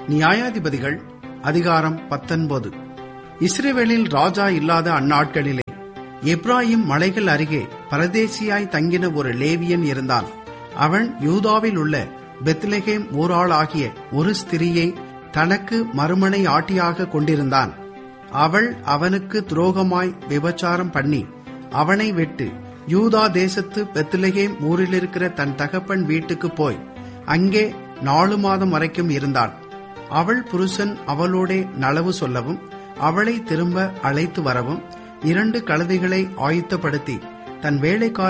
நியாயாதிபதிகள் அதிகாரம் பத்தொன்பது இஸ்ரேவேலில் ராஜா இல்லாத அந்நாட்களிலே எப்ராயிம் மலைகள் அருகே பரதேசியாய் தங்கின ஒரு லேவியன் இருந்தான் அவன் யூதாவில் உள்ள பெத்லெகேம் ஊராளாகிய ஒரு ஸ்திரியை தனக்கு மறுமனை ஆட்டியாக கொண்டிருந்தான் அவள் அவனுக்கு துரோகமாய் விபச்சாரம் பண்ணி அவனை விட்டு யூதா தேசத்து பெத்லெகேம் ஊரிலிருக்கிற தன் தகப்பன் வீட்டுக்கு போய் அங்கே நாலு மாதம் வரைக்கும் இருந்தாள் அவள் புருஷன் அவளோடே நலவு சொல்லவும் அவளை திரும்ப அழைத்து வரவும் இரண்டு கழுதைகளை ஆயத்தப்படுத்தி தன் வேலைக்கார